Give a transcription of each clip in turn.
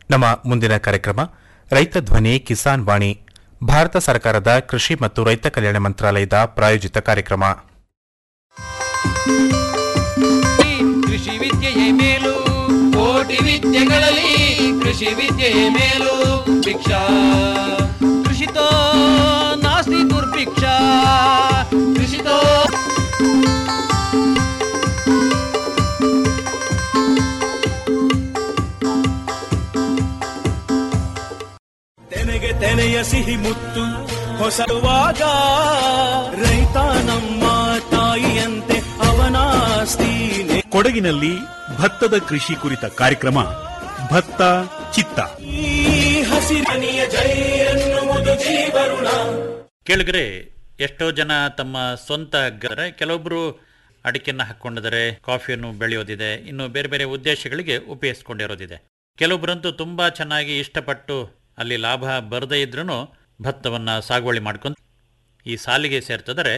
ನಮ್ಮ ಮುಂದಿನ ಕಾರ್ಯಕ್ರಮ ರೈತ ಧ್ವನಿ ಕಿಸಾನ್ ವಾಣಿ ಭಾರತ ಸರ್ಕಾರದ ಕೃಷಿ ಮತ್ತು ರೈತ ಕಲ್ಯಾಣ ಮಂತ್ರಾಲಯದ ಪ್ರಾಯೋಜಿತ ಕಾರ್ಯಕ್ರಮ ಕೃಷಿ ವಿದ್ಯೆಯೇ ಮೇಲು ಕೋಟಿ ವಿದ್ಯೆಗಳಲ್ಲಿ ಕೃಷಿ ವಿದ್ಯೆಯೇ ಮೇಲು ಭಿಕ್ಷಾ ಕೃಷಿತೋ ನಾಸ್ತಿ ದುರ್ಭಿಕ್ಷಾ ಕೃಷಿತೋ ತೆನೆಗೆ ತೆನೆಯ ಸಿಹಿ ಮುತ್ತು ಹೊಸವಾಗ ರೈತ ನಮ್ಮ ತಾಯಿಯಂತೆ ಅವನಾಸ್ತೀನೆ ಕೊಡಗಿನಲ್ಲಿ ಭತ್ತದ ಕೃಷಿ ಕುರಿತ ಕಾರ್ಯಕ್ರಮ ಭತ್ತ ಚಿತ್ತ ಈ ಹಸಿರನಿಯ ಜೈ ಎನ್ನುವುದು ಜೀವರುಣ ಕೇಳಿದ್ರೆ ಎಷ್ಟೋ ಜನ ತಮ್ಮ ಸ್ವಂತ ಗರೆ ಕೆಲವೊಬ್ಬರು ಅಡಿಕೆಯನ್ನು ಹಾಕ್ಕೊಂಡಿದ್ದಾರೆ ಕಾಫಿಯನ್ನು ಬೆಳೆಯೋದಿದೆ ಇನ್ನು ಬೇರೆ ಬೇರೆ ಉದ್ದೇಶಗಳಿಗೆ ಉಪಯೋಗಿಸ್ಕೊಂಡಿರೋದಿದೆ ಕೆಲವೊಬ್ಬರಂತೂ ತುಂಬ ಚೆನ್ನಾಗಿ ಇಷ್ಟಪಟ್ಟು ಅಲ್ಲಿ ಲಾಭ ಬರದೇ ಇದ್ರೂ ಭತ್ತವನ್ನು ಸಾಗುವಳಿ ಮಾಡ್ಕೊಂಡು ಈ ಸಾಲಿಗೆ ಸೇರ್ತದರೆ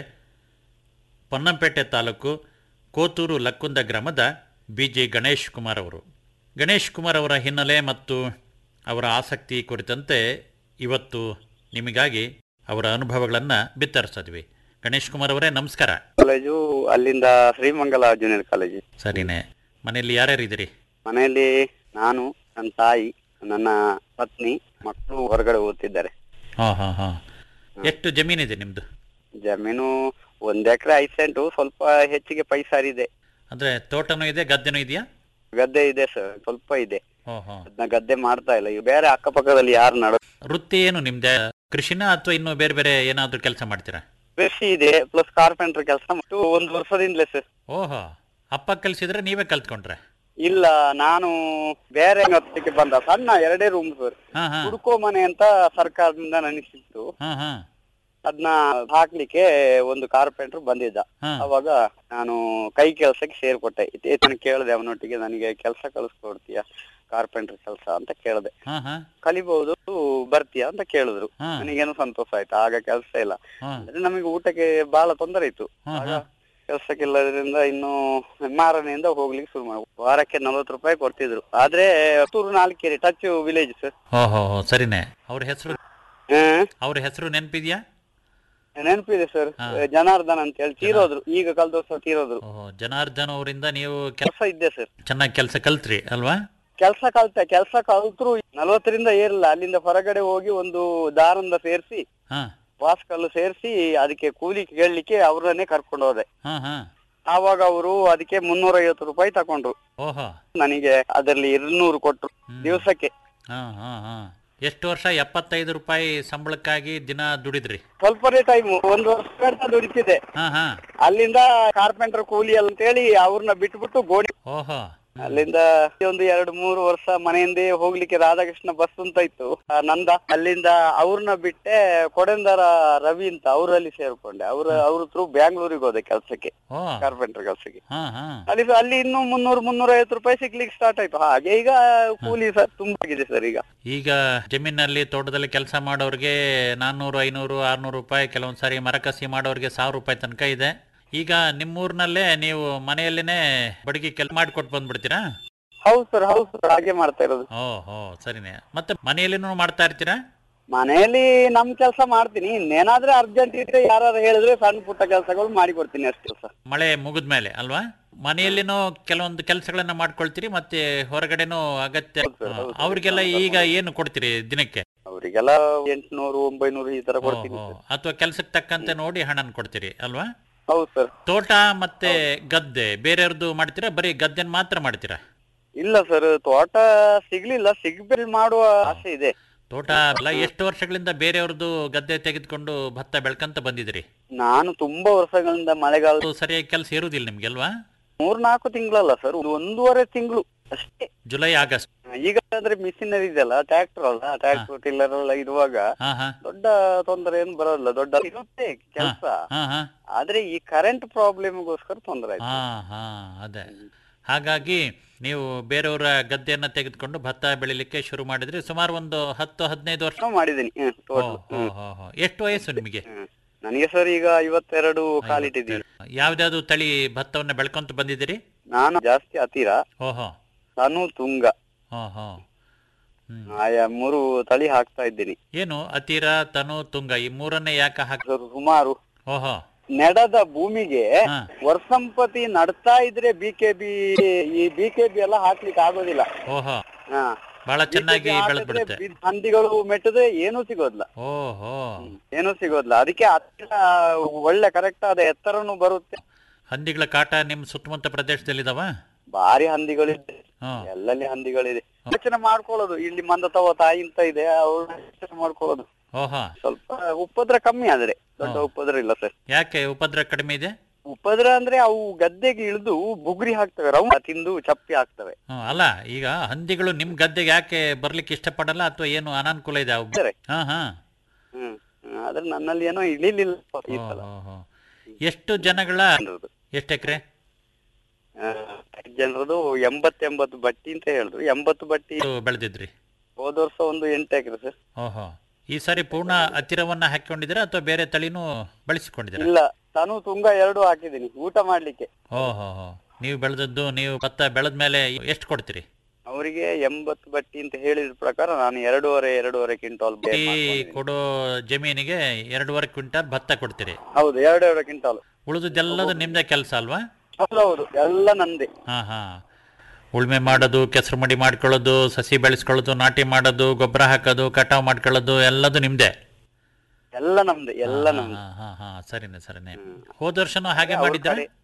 ಪೊನ್ನಂಪೇಟೆ ತಾಲೂಕು ಕೋತೂರು ಲಕ್ಕುಂದ ಗ್ರಾಮದ ಬಿ ಜಿ ಗಣೇಶ್ ಕುಮಾರ್ ಅವರು ಗಣೇಶ್ ಕುಮಾರ್ ಅವರ ಹಿನ್ನೆಲೆ ಮತ್ತು ಅವರ ಆಸಕ್ತಿ ಕುರಿತಂತೆ ಇವತ್ತು ನಿಮಗಾಗಿ ಅವರ ಅನುಭವಗಳನ್ನು ಬಿತ್ತರಿಸಿದ್ವಿ ಗಣೇಶ್ ಕುಮಾರ್ ಅವರೇ ನಮಸ್ಕಾರ ಕಾಲೇಜು ಅಲ್ಲಿಂದ ಶ್ರೀಮಂಗಲ ಜೂನಿಯರ್ ಕಾಲೇಜು ಸರಿನೇ ಮನೆಯಲ್ಲಿ ಯಾರ್ಯಾರು ಇದ್ದೀರಿ ಮನೆಯಲ್ಲಿ ನಾನು ನನ್ನ ತಾಯಿ ನನ್ನ ಪತ್ನಿ ಮಕ್ಕಳು ಹೊರಗಡೆ ಓದ್ತಿದ್ದಾರೆ ಹಾಂ ಹಾಂ ಹಾಂ ಎಷ್ಟು ಜಮೀನಿದೆ ನಿಮ್ಮದು ಜಮೀನು ಒಂದ್ ಎಕರೆ ಐದು ಸೆಂಟು ಸ್ವಲ್ಪ ಹೆಚ್ಚಿಗೆ ಪೈಸಾರಿ ಇದೆ ಅಂದರೆ ತೋಟನೂ ಇದೆ ಗದ್ದೆನೂ ಇದೆಯಾ ಗದ್ದೆ ಇದೆ ಸರ್ ಸ್ವಲ್ಪ ಇದೆ ಹೋ ಹೋ ಅದನ್ನ ಗದ್ದೆ ಮಾಡ್ತಾ ಇಲ್ಲ ಈಗ ಬೇರೆ ಅಕ್ಕಪಕ್ಕದಲ್ಲಿ ಯಾರು ನಡ ವೃತ್ತಿ ಏನು ನಿಮ್ದೆ ಕೃಷಿನ ಅಥವಾ ಇನ್ನು ಬೇರೆ ಬೇರೆ ಏನಾದರೂ ಕೆಲಸ ಮಾಡ್ತೀರಾ ಕೃಷಿ ಇದೆ ಪ್ಲಸ್ ಕಾರ್ಪೆಂಟರ್ ಕೆಲಸ ಮತ್ತು ಒಂದು ವರ್ಷದಿಂದಲೇ ಸರ್ ಓಹೋ ಅಪ್ಪ ಕಲಿಸಿದ್ರೆ ನೀವೇ ಕಲ್ತ್ಕೊಂಡ್ರೆ ಇಲ್ಲ ನಾನು ಬೇರೆ ಹೊತ್ತಿಗೆ ಬಂದ ಸಣ್ಣ ಎರಡೇ ರೂಮ್ ಸರ್ ಹಾಂ ಹಾಂ ಹುಡುಕೋ ಮನೆ ಅಂತ ಸರ್ಕಾರದಿಂದ ನನಗೆ ಸಿಕ್ತು ಹಾಂ ಹಾಂ ಅದನ್ನ ಹಾಕ್ಲಿಕ್ಕೆ ಒಂದು ಕಾರ್ಪೆಂಟರ್ ಬಂದಿದ್ದ ಹಾಂ ಅವಾಗ ನಾನು ಕೈ ಕೆಲಸಕ್ಕೆ ಸೇರ್ಕೊಟ್ಟೆ ನಾನು ಕೇಳಿದೆ ಅವನೊಟ್ಟಿಗೆ ನನಗೆ ಕೆಲಸ ಕಲಿಸ್ಕೊಡ್ತೀಯ ಕಾರ್ಪೆಂಟರ್ ಕೆಲಸ ಅಂತ ಕೇಳಿದೆ ಹಾಂ ಹಾಂ ಕಲಿಬಹುದು ಬರ್ತೀಯಾ ಅಂತ ಕೇಳಿದ್ರು ಹಾಂ ನನಗೇನು ಸಂತೋಷ ಆಯ್ತು ಆಗ ಕೆಲಸ ಇಲ್ಲ ಹಾಂ ಅಂದ್ರೆ ನಮಗೆ ಊಟಕ್ಕೆ ಬಹಳ ತೊಂದರೆ ಇತ್ತು ಹಾಂ ಆಗ ಹಾಂ ಕೆಲಸಕ್ಕಿಲ್ಲದ್ರಿಂದ ಇನ್ನು ಮಾರನೆಯಿಂದ ಹೋಗ್ಲಿಕ್ಕೆ ಶುರು ಮಾಡಿ ವಾರಕ್ಕೆ ನಲ್ವತ್ತು ರೂಪಾಯಿ ಕೊಡ್ತಿದ್ರು ಆದ್ರೆ ಹತ್ತೂರು ನಾಲ್ಕೇರಿ ಟಚ್ ವಿಲೇಜ್ ಸರ್ ಹೋ ಹೋ ಹೋ ಸರಿನೇ ಅವ್ರ ಹೆಸರು ಅವ್ರ ಹೆಸರು ನೆನಪಿದ್ಯಾ ನೆನಪಿದೆ ಸರ್ ಹಾ. ಜನಾರ್ದನ್ ಅಂತ ಹೇಳಿ ತೀರೋದ್ರು ಈಗ ಕಳೆದ ವರ್ಷ ತೀರೋದ್ರು ಓಹೋ ಜನಾರ್ದನ್ ಅವರಿಂದ ನೀವು ಕೆಲ್ ಕೆಲಸ ಇದ್ದೆ ಸರ್ ಚೆನ್ನಾಗಿ ಕೆಲಸ ಕಲ್ತ್ರಿ ಅಲ್ವಾ ಕೆಲಸ ಕಲ್ತೆ ಕೆಲಸ ಕಲ್ತ್ರು ನಲ್ವತ್ತರಿಂದ ಏರಿಲ್ಲ ಅಲ್ಲಿಂದ ಹೊರಗಡೆ ಹೋಗಿ ಒಂದು ದಾರಂದ ಸೇರಿಸಿ ಹಾಂ ವಾಸ್ ಕಲ್ಲು ಸೇರಿಸಿ ಅದಕ್ಕೆ ಕೂಲಿ ಕೇಳಲಿಕ್ಕೆ ಅವ್ರನ್ನೇ ಕರ್ಕೊಂಡು ಹೋದೆ ಹಾಂ ಹಾಂ ಆವಾಗ ಅವರು ಅದಕ್ಕೆ ಮುನ್ನೂರ ಐವತ್ತು ರೂಪಾಯಿ ತಕೊಂಡ್ರು ಓಹೋ ನನಗೆ ಅದರಲ್ಲಿ ഇരുന്നೂರು ಕೊಟ್ರು ಹ್ಮ್. ದಿವಸಕ್ಕೆ ಹಾಂ ಹಾಂ ಹಾಂ ಎಷ್ಟು ವರ್ಷ ಎಪ್ಪತ್ತೈದು ರೂಪಾಯಿ ಸಂಬಳಕ್ಕಾಗಿ ದಿನ ದುಡಿದ್ರಿ ಸ್ವಲ್ಪನೇ ಟೈಮ್ ಒಂದು ವರ್ಷ ಗಂಟ ದುಡಿತಿದೆ ಹಾಂ ಹಾಂ ಅಲ್ಲಿಂದ ಕಾರ್ಪೆಂಟರ್ ಕೂಲಿ ಅಂತೇಳಿ ಅವ್ರನ್ನ ಬಿಟ್ಬಿಟ್ಟು ಗೋಡಿ ಓಹೋ ಅಲ್ಲಿಂದ ಒಂದು ಎರಡು ಮೂರು ವರ್ಷ ಮನೆಯಿಂದೇ ಹೋಗ್ಲಿಕ್ಕೆ ರಾಧಾಕೃಷ್ಣ ಬಸ್ ಅಂತ ಇತ್ತು ಆ, ನಂದ ಅಲ್ಲಿಂದ ಅವ್ರನ್ನ ಬಿಟ್ಟೆ ಕೊಡೆಂದರ ರವಿ ಅಂತ ಅವರಲ್ಲಿ ಸೇರ್ಕೊಂಡೆ ಅವ್ರ ಅವ್ರ ಥ್ರೂ ಬ್ಯಾಂಗ್ಳೂರಿಗೆ ಹೋದೆ ಕೆಲ್ಸಕ್ಕೆ ಓ ಕಾರ್ಪೆಂಟರ್ ಕೆಲ್ಸಕ್ಕೆ ಹಾಂ ಹಾಂ ಅಲ್ಲಿ ಅಲ್ಲಿ ಇನ್ನು ಮುನ್ನೂರು ಮುನ್ನೂರ ಐವತ್ತು ರೂಪಾಯಿ ಸಿಗ್ಲಿಕ್ಕೆ ಸ್ಟಾರ್ಟ್ ಆಯ್ತು ಹಾಗೆ ಈಗ ಕೂಲಿ ಸರ್ ತುಂಬಾ ಆಗಿದೆ ಸರ್ ಈಗ ಈಗ ಜಮೀನಲ್ಲಿ ತೋಟದಲ್ಲಿ ಕೆಲಸ ಮಾಡೋರಿಗೆ ನಾನ್ನೂರು ಐನೂರು ಆರ್ನೂರು ರೂಪಾಯಿ ಕೆಲವೊಂದು ಸಾರಿ ಮರಕಸಿ ಮಾಡೋರಿಗೆ ಸಾವಿರ ರೂಪಾಯಿ ತನಕ ಇದೆ ಈಗ ನಿಮ್ಮೂರಿನಲ್ಲೇ ನೀವು ಮನೆಯಲ್ಲೇನೆ ಬಡಗಿ ಕೆಲಸ ಮಾಡಿಕೊಟ್ಟು ಬಂದ್ಬಿಡ್ತೀರಾ ಹೌದು ಸರ್ ಹೌದು ಸರ್ ಹಾಗೆ ಮಾಡ್ತಾ ಇರೋದು ಓ ಹೋ ಸರಿನೇ ಮತ್ತೆ ಮನೆಯಲ್ಲಿನೂ ಮಾಡ್ತಾ ಇರ್ತೀರಾ ಮನೆಯಲ್ಲಿ ನಮ್ ಕೆಲಸ ಮಾಡ್ತೀನಿ ಇನ್ನೇನಾದ್ರೆ ಅರ್ಜೆಂಟ್ ಇದ್ರೆ ಯಾರು ಹೇಳಿದ್ರೆ ಸಣ್ಣ ಪುಟ್ಟ ಕೆಲಸಗಳು ಮಾಡಿ ಕೊಡ್ತೀನಿ ಅಷ್ಟೇ ಸರ್ ಮಳೆ ಮುಗಿದ ಮೇಲೆ ಅಲ್ವಾ ಮನೆಯಲ್ಲಿನೂ ಕೆಲವೊಂದು ಕೆಲಸಗಳನ್ನ ಮಾಡ್ಕೊಳ್ತೀರಿ ಮತ್ತೆ ಹೊರಗಡೆನೂ ಅಗತ್ಯ ಹೌದು ಸರ್, ಹೌದು ಸರ್. ಅವ್ರಿಗೆಲ್ಲ ಈಗ ಏನು ಕೊಡ್ತೀರಿ ದಿನಕ್ಕೆ ಅವರಿಗೆಲ್ಲ ಎಂಟ್ನೂರು ಒಂಬೈನೂರು ಈ ತರ ಕೊಡ್ತೀನಿ ಸರ್ ಅಥವಾ ಕೆಲಸಕ್ಕೆ ತಕ್ಕಂತೆ ನೋಡಿ ಹಣನ ಕೊಡ್ತೀರಿ ಅಲ್ವಾ ಹೌದು ಸರ್ ತೋಟ ಮತ್ತೆ ಗದ್ದೆ ಬೇರೆಯವ್ರದ್ದು ಮಾಡ್ತೀರಾ ಬರೀ ಗದ್ದೆನ ಮಾತ್ರ ಮಾಡ್ತೀರಾ ಇಲ್ಲ ಸರ್ ತೋಟ ಸಿಗ್ಲಿಲ್ಲ ಸಿಗ್ಬೇಲ್ ಮಾಡುವ ಆಸೆ ಇದೆ ತೋಟ ಅಲ್ಲ ಎಷ್ಟು ವರ್ಷಗಳಿಂದ ಬೇರೆಯವ್ರದ್ದು ಗದ್ದೆ ತೆಗೆದುಕೊಂಡು ಭತ್ತ ಬೆಳ್ಕಂತ ಬಂದಿದ್ದೀರಿ ನಾನು ತುಂಬಾ ವರ್ಷಗಳಿಂದ ಮಳೆಗಾಲ ಅದು ಸರಿಯಾಗಿ ಕೆಲಸ ಇರುವುದಿಲ್ಲ ನಿಮ್ಗೆ ಅಲ್ವಾ ಮೂರ್ನಾಲ್ಕು ತಿಂಗಳಲ್ಲ ಸರ್ ಒಂದೂವರೆ ತಿಂಗಳು ಅಷ್ಟೇ ಜುಲೈ ಆಗಸ್ಟ್ ಈಗ ಅಂದ್ರೆ ಮಿಷಿನರಿ ಇದೆಯಲ್ಲ ಟ್ರ್ಯಾಕ್ಟರ್ ಅಲ್ಲ ಟ್ರ್ಯಾಕ್ಟರ್ ಟಿಲ್ಲರ್ ಎಲ್ಲ ಇರುವಾಗ ಹಾ ಹಾ ದೊಡ್ಡ ತೊಂದರೆ ಏನು ಬರೋಲ್ಲ ದೊಡ್ಡ ಇರುತ್ತೆ ಕೆಲಸ ಹಾ ಹಾ ಆದ್ರೆ ಈ ಕರೆಂಟ್ ಪ್ರಾಬ್ಲಮ್ಗೋಸ್ಕರ ತೊಂದರೆ ಆಯ್ತು ಹಾ ಹಾ ಅದೇ ಹಾಗಾಗಿ ನೀವು ಬೇರೆಯವರ ಗದ್ದೆಯನ್ನ ತೆಗೆದುಕೊಂಡು ಭತ್ತ ಬೆಳಿಲಿಕ್ಕೆ ಶುರು ಮಾಡಿದ್ರಿ ಸುಮಾರು ಒಂದು ಹತ್ತು ಹದಿನೈದು ವರ್ಷ ನಾನು ಮಾಡಿದ್ದೀನಿ ಹ್ಮ್, ಓ, total. ಓ, ಹ್ಮ್, ಓ, ಓ. ಎಷ್ಟು ವಯಸ್ಸು ನಿಮಗೆ ಹ್ಮ್. ನನಗೆ ಸರ್ ಈಗ ಐವತ್ತೆರಡು ಕಾಲಿಟ್ಟಿದ್ದೀನಿ ಯಾವ್ದಾದ್ರು ತಳಿ ಭತ್ತವನ್ನ ಬೆಳ್ಕೊಂತ ಬಂದಿದ್ದೀರಿ ನಾನು ಜಾಸ್ತಿ ಹತ್ತಿರ ಓಹೋ ನಾನು ತುಂಗ ಓಹೋ ಹ್ಮ್. ಆಯಾ ಮೂರು ತಳಿ ಹಾಕ್ತಾ ಇದ್ದೀನಿ ಏನು ಅತಿರ ತನು ತುಂಗ ಈ ಮೂರನ್ನೇ ಯಾಕೆ ಹಾಕ ಸರ್ ಸುಮಾರು ಓಹೋ ನೆಡದ ಭೂಮಿಗೆ ಹಾ. ವರ್ಷಂಪತಿ ನಡ್ತಾ ಇದ್ರೆ ಬಿ ಕೆ ಬಿ ಈ ಬಿ ಕೆ ಬಿ ಎಲ್ಲ ಹಾಕ್ಲಿಕ್ಕೆ ಆಗೋದಿಲ್ಲ ಓಹೋ ಹಾ ಬಹಳ ಚೆನ್ನಾಗಿ BKB ಬೆಳೆದ್ ಹಾಕಿದ್ರೆ ಬಿಡುತ್ತೆ ಬಿ- ಹಂದಿಗಳು ಮೆಟ್ಟದೆ ಏನೂ ಸಿಗೋದಿಲ್ಲ ಓಹೋ ಏನೂ ಸಿಗೋದಿಲ್ಲ ಅದಕ್ಕೆ ಹತ್ತಿರ ಒಳ್ಳೆ ಕರೆಕ್ಟ್ ಆದ ಎತ್ತರನು ಬರುತ್ತೆ ಹಂದಿಗಳ ಕಾಟ ನಿಮ್ ಸುತ್ತಮುತ್ತ ಪ್ರದೇಶದಲ್ಲಿದಾವ ಭಾರಿ ಹಂದಿಗಳಿದೆ ಹಾ ಎಲ್ಲಲ್ಲಿ ಹಂದಿಗಳಿದೆ ಯೋಚನೆ ಮಾಡ್ಕೊಳ್ಳೋದು ಇಲ್ಲಿ ಮಂದ ತವ ತಾಯಿ ಅಂತ ಇದೆ ಅವ್ರು ಯೋಚನೆ ಮಾಡ್ಕೊಳ್ಳೋದು ಓಹೋ ಸ್ವಲ್ಪ ಉಪದ್ರ ಕಮ್ಮಿ ಆದ್ರೆ ದೊಡ್ಡ ಉಪದ್ರ ಇಲ್ಲ ಸರ್ ಯಾಕೆ ಉಪದ್ರ ಕಡಿಮೆ ಇದೆ ಉಪದ್ರ ಅಂದ್ರೆ ಅವು ಗದ್ದೆಗೆ ಇಳಿದು ಬುಗುರಿ ಹಾಕ್ತವೆ ರೌಂಡ್ ತಿಂದು ಚಪ್ಪಿ ಹಾಕ್ತವೆ ಹ್ಮ್, ಅಲ್ಲ ಈಗ ಹಂದಿಗಳು ನಿಮ್ ಗದ್ದೆಗೆ ಯಾಕೆ ಬರ್ಲಿಕ್ಕೆ ಇಷ್ಟಪಡಲ್ಲ ಅಥವಾ ಏನು ಅನಾನುಕೂಲ ಇದೆ ಅವು ಸರಿ. ಹಾ ಹಾ ಹ್ಮ್ ಹ್ಮ್. ಆದ್ರೆ ನನ್ನಲ್ಲಿ ಏನೋ ಇಳಿಲಿಲ್ಲ ಈ ಸಲ ಓಹೋ. ಎಷ್ಟು ಜನಗಳ ಜನರದು. ಎಷ್ಟು ಎಕರೆ ಆ, ಜನರದು ಎಂಬತ್ ಎಂಬತ್ತು ಬಟ್ಟಿ ಅಂತ ಹೇಳಿದ್ರು ಎಂಬತ್ತು ಬಟ್ಟಿ ಬೆಳೆದಿದ್ರಿ ಹೋದ ವರ್ಷ ಒಂದು ಎಂಟು ಎಕರೆ ಸರ್ ಓಹೋ ಈ ಸಾರಿ ಪೂರ್ಣ ಹತ್ತಿರವನ್ನ ಹಾಕೊಂಡಿದ್ದೀರಾ ಅಥವಾ ಬೇರೆ ತಳಿನೂ ಬಳಸಿಕೊಂಡಿದ್ದೀರಾ ಇಲ್ಲ ತಾನು ತುಂಗ ಎರಡು ಹಾಕಿದ್ದೀನಿ ಊಟ ಮಾಡ್ಲಿಕ್ಕೆ ಓಹೋ ನೀವು ಬೆಳೆದದ್ದು ನೀವು ಭತ್ತ ಬೆಳೆದ ಮೇಲೆ ಎಷ್ಟು ಕೊಡ್ತೀರಿ ಅವರಿಗೆ ಎಂಬತ್ತು ಬಟ್ಟಿ ಅಂತ ಹೇಳಿದ ಪ್ರಕಾರ ನಾನು ಎರಡೂವರೆ ಎರಡೂವರೆ ಕ್ವಿಂಟಾಲ್ ಬೇರೆ ಈ ಮಾಡ್ಕೊಂಡಿದ್ದೀನಿ. ಕೊಡೋ ಜಮೀನಿಗೆ ಎರಡೂವರೆ ಕ್ವಿಂಟಾಲ್ ಭತ್ತ ಕೊಡ್ತೀರಿ ಹೌದು ಎರಡೂವರೆ ಕ್ವಿಂಟಾಲ್ ಉಳಿದದ್ದೆಲ್ಲದು ನಿಮ್ದೇ ಕೆಲಸ ಅಲ್ವಾ ಹೌದೌದು ಎಲ್ಲ ನಂದೇ ಹಾ ಹಾ ಉಳ್ಮೆ ಮಾಡೋದು ಕೆಸರು ಮಡಿ ಮಾಡ್ಕೊಳ್ಳೋದು ಸಸಿ ಬೆಳೆಸ್ಕೊಳ್ಳೋದು ನಾಟಿ ಮಾಡೋದು ಗೊಬ್ಬರ ಹಾಕೋದು ಕಟಾವು ಮಾಡ್ಕೊಳ್ಳೋದು ಎಲ್ಲದು ನಿಮ್ದೇ ಎಲ್ಲ ನಮ್ದೆ ಎಲ್ಲ ನಮ್ದೆ ಹಾ ಹಾ ಹಾ ಸರಿನೆ ಸರಿನೆ ಹೋದ ವರ್ಷನೂ ಹಾಗೆ ಅವ್ರ ಮಾಡಿದ್ರ ಕಡೆ-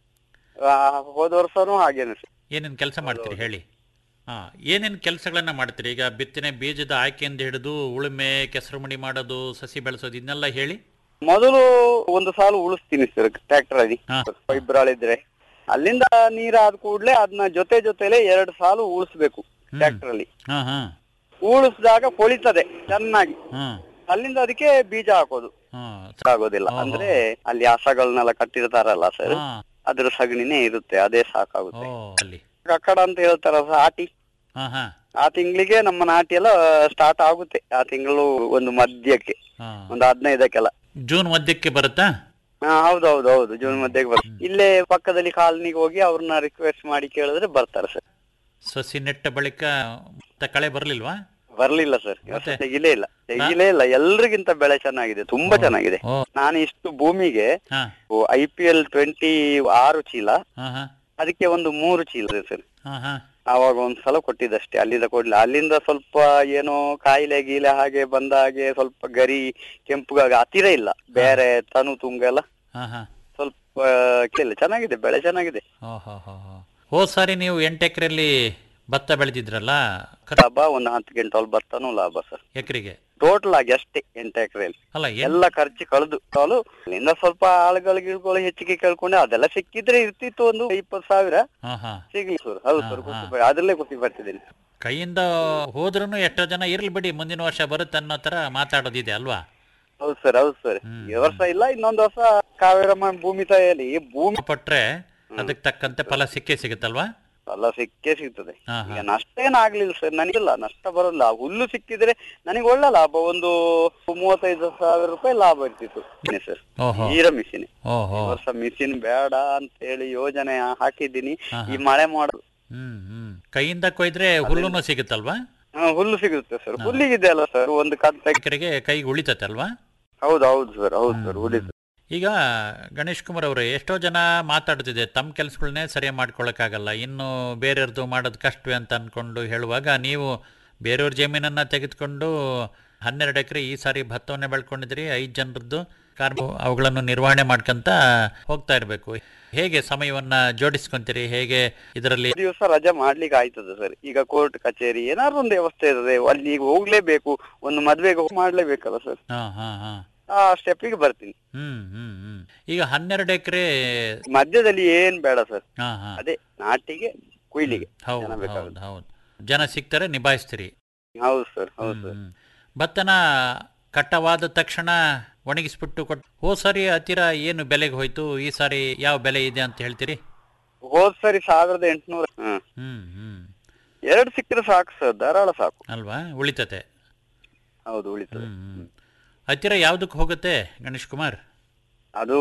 ಆ, ಹೋದ ವರ್ಷನೂ ಹಾಗೇನೆ ಸರ್ ಏನೇನ್ ಕೆಲಸ ಮಾಡ್ತೀರಿ ಹೇಳಿ ಹಾ ಏನೇನ್ ಕೆಲಸಗಳನ್ನ ಮಾಡ್ತೀರಿ ಈಗ ಬಿತ್ತನೆ ಬೀಜದ ಆಯ್ಕೆಯಿಂದ ಹಿಡಿದು ಉಳುಮೆ ಕೆಸರು ಮಡಿ ಮಾಡೋದು ಸಸಿ ಬೆಳೆಸೋದು ಇದನ್ನೆಲ್ಲ ಹೇಳಿ ಮೊದಲು ಒಂದು ಸಾಲು ಉಳಿಸ್ತೀನಿ ಸರ್ ಟ್ರ್ಯಾಕ್ಟರ್ ಅಲ್ಲಿ ಹಾ. ಇಬ್ರಾಳಿದ್ರೆ ಇದ್ರೆ ಅಲ್ಲಿಂದ ನೀರ್ ಆದ ಕೂಡ್ಲೆ ಅದನ್ನ ಜೊತೆ ಜೊತೆಲೆ ಎರಡು ಸಾಲು ಉಳಿಸ್ಬೇಕು ಟ್ರ್ಯಾಕ್ಟರ್ ಅಲ್ಲಿ ಹಾ ಹಾ ಉಳಿಸಿದಾಗ ಕೊಳಿತದೆ ಚೆನ್ನಾಗಿ ಹ್ಮ್ ಅಲ್ಲಿಂದ ಅದಕ್ಕೆ ಬೀಜ ಹಾಕೋದು ಹ್ಮ್ ಆಗೋದಿಲ್ಲ ಓಹೋ. ಅಂದ್ರೆ ಅಲ್ಲಿ ಹಸಗಳನ್ನೆಲ್ಲ ಕಟ್ಟಿರ್ತಾರಲ್ಲ ಸರ್ ಹಾ ಅದ್ರ ಸಗಣಿನೇ ಇರುತ್ತೆ ಅದೇ ಓ ಸಾಕಾಗುತ್ತೆ ಅಲ್ಲಿ ಕಕ್ಕಡ ಅಂತ ಹೇಳ್ತಾರ ಆಟಿ ಹಾ ಹಾ ಆ ತಿಂಗಳಿಗೆ ನಮ್ಮ ನಾಟಿ ಎಲ್ಲ ಸ್ಟಾರ್ಟ್ ಆಗುತ್ತೆ ಆ ತಿಂಗಳು ಒಂದು ಮಧ್ಯಕ್ಕೆ ಹಾ ಒಂದು ಹದಿನೈದಕ್ಕೆಲ್ಲ ಜೂನ್ ಮಧ್ಯಕ್ಕೆ ಬರುತ್ತಾ ಹಾ ಹೌದೌದು ಹೌದು ಜೂನ್ ಮಧ್ಯಕ್ಕೆ ಬರ್ತಾರೆ ಇಲ್ಲೇ ಪಕ್ಕದಲ್ಲಿ ಕಾಲನಿಗೆ ಹೋಗಿ ಅವ್ರನ್ನ ರಿಕ್ವೆಸ್ಟ್ ಮಾಡಿ ಕೇಳಿದ್ರೆ ಬರ್ತಾರೆ ಸರ್ ಸಸಿ ನೆಟ್ಟ ಬಳಿಕ ಮತ್ತೆ ಕಳೆ ಬರ್ಲಿಲ್ವಾ ಬರ್ಲಿಲ್ಲ ಸರ್ ಮತ್ತೆ? ತೆಗಿಲೇ ಇಲ್ಲ ತೆಗಿಲೇ ಇಲ್ಲ ಎಲ್ರಿಗಿಂತ ಬೆಳೆ ಚೆನ್ನಾಗಿದೆ ತುಂಬಾ ಚೆನ್ನಾಗಿದೆ ಓ ನಾನು ಇಷ್ಟು ಭೂಮಿಗೆ ಹಾ ಐ ಪಿ ಎಲ್ ಟ್ವೆಂಟಿ ಆರು ಚೀಲ ಹಾ ಹಾ ಅದಕ್ಕೆ ಒಂದು ಮೂರು ಚೀಲ ಇದೆ ಸರ್ ಹಾ ಹಾ ಆವಾಗ ಒಂದ್ ಸಲ ಕೊಟ್ಟಿದ್ದಷ್ಟೇ ಅಲ್ಲಿಂದ ಕೊಡ್ಲಿಲ್ಲ ಅಲ್ಲಿಂದ ಸ್ವಲ್ಪ ಏನೋ ಕಾಯಿಲೆ ಗೀಲೆ ಹಾಗೆ ಬಂದ ಹಾಗೆ ಸ್ವಲ್ಪ ಗರಿ ಕೆಂಪುಗಾಗಿ ಹತ್ತಿರ ಇಲ್ಲ ಬೇರೆ ತನು ತುಂಗ ಎಲ್ಲ ಹಾ ಹಾ ಸ್ವಲ್ಪ ಕೇಳಿಲ್ಲ ಚೆನ್ನಾಗಿದೆ ಬೆಳೆ ಚೆನ್ನಾಗಿದೆ ಹೋ ಹೋ ಹೋ ಹೋ. ಹೋದ್ ಸಾರಿ ನೀವು ಎಂಟು ಎಕರೆಯಲ್ಲಿ ಭತ್ತ ಬೆಳೆದಿದ್ರಲ್ಲ ಲಾಭ ಒಂದು ಹತ್ತು ಕ್ವಿಂಟಾಲ್ ಭತ್ತನೂ ಲಾಭ ಸರ್ ಎಕರೆಗೆ ಟೋಟಲ್ ಆಗಿ ಅಷ್ಟೇ ಎಂಟು ಎಕರೆಯಲ್ಲಿ ಅಲ್ಲ ಎನ್ ಎಲ್ಲ ಖರ್ಚು ಕಳೆದು ಕಾಲು ಅಲ್ಲಿಂದ ಸ್ವಲ್ಪ ಆಳುಗಳು ಗಿಳುಗಳು ಹೆಚ್ಚಿಗೆ ಕೇಳ್ಕೊಂಡೆ ಅದೆಲ್ಲ ಸಿಕ್ಕಿದ್ರೆ ಇರ್ತಿತ್ತು ಒಂದು ಇಪ್ಪತ್ತು ಸಾವಿರ ಹಾ ಹಾ ಸಿಗ್ಲಿ ಸರ್ ಹೌದು ಸರ್ ಖುಷಿ ಪಡ್- ಅದ್ರಲ್ಲೇ ಖುಷಿ ಪಡ್ತಿದ್ದೀನಿ ಕೈಯಿಂದ ಹೋದ್ರೂ ಎಷ್ಟೋ ಜನ ಇರ್ಲಿ ಬಿಡಿ ಮುಂದಿನ ವರ್ಷ ಬರುತ್ತೆ ಅನ್ನೋ ತರ ಮಾತಾಡೋದಿದೆ ಅಲ್ವಾ ಹೌದು ಸರ್ ಹೌದು ಸರ್ ಈ ವರ್ಷ ಇಲ್ಲ ಇನ್ನೊಂದು ವರ್ಷ ಕಾವೇರಮ್ಮ ಭೂಮಿ ತಾಯಿಯಲ್ಲಿ ಭೂಮಿ ಪಟ್ರೆ ಅದಕ್ಕೆ ತಕ್ಕಂತೆ ಫಲ ಸಿಕ್ಕೇ ಸಿಗುತ್ತಲ್ವಾ ಎಲ್ಲ ಸಿಕ್ಕೇ ಸಿಗ್ತದೆ ಹಾ, ಹಾ. ಈಗ ನಷ್ಟ ಏನಾಗ್ಲಿಲ್ಲ ಸರ್ ನನಗಿಲ್ಲ ನಷ್ಟ ಬರೋಲ್ಲ ಹುಲ್ಲು ಸಿಕ್ಕಿದ್ರೆ ನನಗೆ ಒಳ್ಳೆ ಲಾಭ ಒಂದು ಮೂವತ್ತೈದು ಸಾವಿರ ರೂಪಾಯಿ ಲಾಭ ಇರ್ತಿತ್ತು ಸರ್ ಓಹೋ ಈರ ಮಿಷಿನ್ ಓಹೋ ಈ ವರ್ಷ ಮಿಷಿನ್ ಬೇಡ ಅಂತ ಹೇಳಿ ಯೋಜನೆ ಹಾಕಿದ್ದೀನಿ ಹಾ, ಈ ಮಳೆ ಮಾಡ ಹ್ಮ್ ಹ್ಮ್ ಕೈಯಿಂದ ಕೊಯ್ದ್ರೆ ಹುಲ್ಲುನು ಸಿಗುತ್ತಲ್ವಾ ಹುಲ್ಲು ಸಿಗುತ್ತೆ ಸರ್ ಹುಲ್ಲಿಗಿದೆ ಅಲ್ಲ ಸರ್ ಒಂದು ಕತ್ತೆ ಎಕರೆಗೆ ಕೈಗೆ ಉಳಿತತೆ ಅಲ್ವಾ ಹೌದು ಹೌದು ಸರ್ ಹೌದು ಸರ್ ಉಳಿತು ಈಗ ಗಣೇಶ್ ಕುಮಾರ್ ಅವರೇ ಎಷ್ಟೋ ಜನ ಮಾತಾಡ್ತಿದೆ ತಮ್ಮ ಕೆಲಸಗಳನ್ನೇ ಸರಿಯಾಗಿ ಮಾಡ್ಕೊಳಕ್ಕಾಗಲ್ಲ ಇನ್ನು ಬೇರೆಯವ್ರದ್ದು ಮಾಡೋದು ಕಷ್ಟವೇ ಅಂತ ಅನ್ಕೊಂಡು ಹೇಳುವಾಗ ನೀವು ಬೇರೆಯವ್ರ ಜಮೀನನ್ನ ತೆಗೆದುಕೊಂಡು ಹನ್ನೆರಡು ಎಕರೆ ಈ ಸಾರಿ ಭತ್ತವನ್ನೇ ಬೆಳ್ಕೊಂಡಿದ್ರಿ ಐದು ಜನರದ್ದು ಕಾರ್ಮ ಅವುಗಳನ್ನು ನಿರ್ವಹಣೆ ಮಾಡ್ಕೊಂತ ಹೋಗ್ತಾ ಇರಬೇಕು ಹೇಗೆ ಸಮಯವನ್ನ ಜೋಡಿಸ್ಕೊಂತೀರಿ ಹೇಗೆ ಇದರಲ್ಲಿ ದಿವಸ ರಜೆ ಮಾಡ್ಲಿಕ್ಕೆ ಆಯ್ತದೆ ಸರ್ ಈಗ ಕೋರ್ಟ್ ಕಚೇರಿ ಏನಾದ್ರು ಒಂದು ವ್ಯವಸ್ಥೆ ಇರ್ತದೆ ಅಲ್ಲಿ ಹೋಗ್ಲೇಬೇಕು ಒಂದು ಮದ್ವೆಗೆ ಹೋಗಿ ಮಾಡ್ಲೇಬೇಕಲ್ಲ ಸರ್ ಹಾ ಹಾ ಹಾ ಆ ಸ್ಟೆಪ್ಪಿಗೆ ಬರ್ತೀನಿ ಹ್ಮ್ ಹ್ಮ್ ಹ್ಮ್ ಈಗ ಹನ್ನೆರಡು ಎಕರೆ ಮಧ್ಯದಲ್ಲಿ ಏನ್ ಬೇಡ ಸರ್ ಹಾ ಹಾ ಅದೇ ನಾಟಿಗೆ ಕುಯ್ಲಿಗೆ ಹೌದು ಜನ ಬೇಕಾಗುತ್ತೆ. ಹೌದು ಹೌದು ಜನ ಸಿಗ್ತಾರೆ ನಿಭಾಯಿಸ್ತೀರಿ ಹೌದು ಸರ್ ಹೌದು ಸರ್ ಹ್ಮ್. ಭತ್ತನ ಕಟ್ಟವಾದ ತಕ್ಷಣ ಒಣಗಿಸ್ಬಿಟ್ಟು ಕೊಟ್ಟು ಹೋದ್ ಸಾರಿ ಹತ್ತಿರ ಏನು ಬೆಲೆಗೆ ಹೋಯ್ತು ಈ ಸಾರಿ ಯಾವ ಬೆಲೆ ಇದೆ ಅಂತ ಹೇಳ್ತೀರಿ ಹೋದ್ ಸರಿ ಸಾವಿರದ ಎಂಟುನೂರ ಹ್ಮ್ ಹ್ಮ್ ಹ್ಮ್ ಎರಡು ಸಿಕ್ಕರೆ ಸಾಕು ಸರ್ ಧಾರಾಳ ಸಾಕು ಅಲ್ವಾ ಉಳಿತತೆ ಹೌದು ಉಳಿತದೆ ಹ್ಮ್ ಹ್ಮ್ ಹತ್ತಿರ ಯಾವ್ದಕ್ಕೆ ಹೋಗುತ್ತೆ ಗಣೇಶ್ ಕುಮಾರ್ ಅದು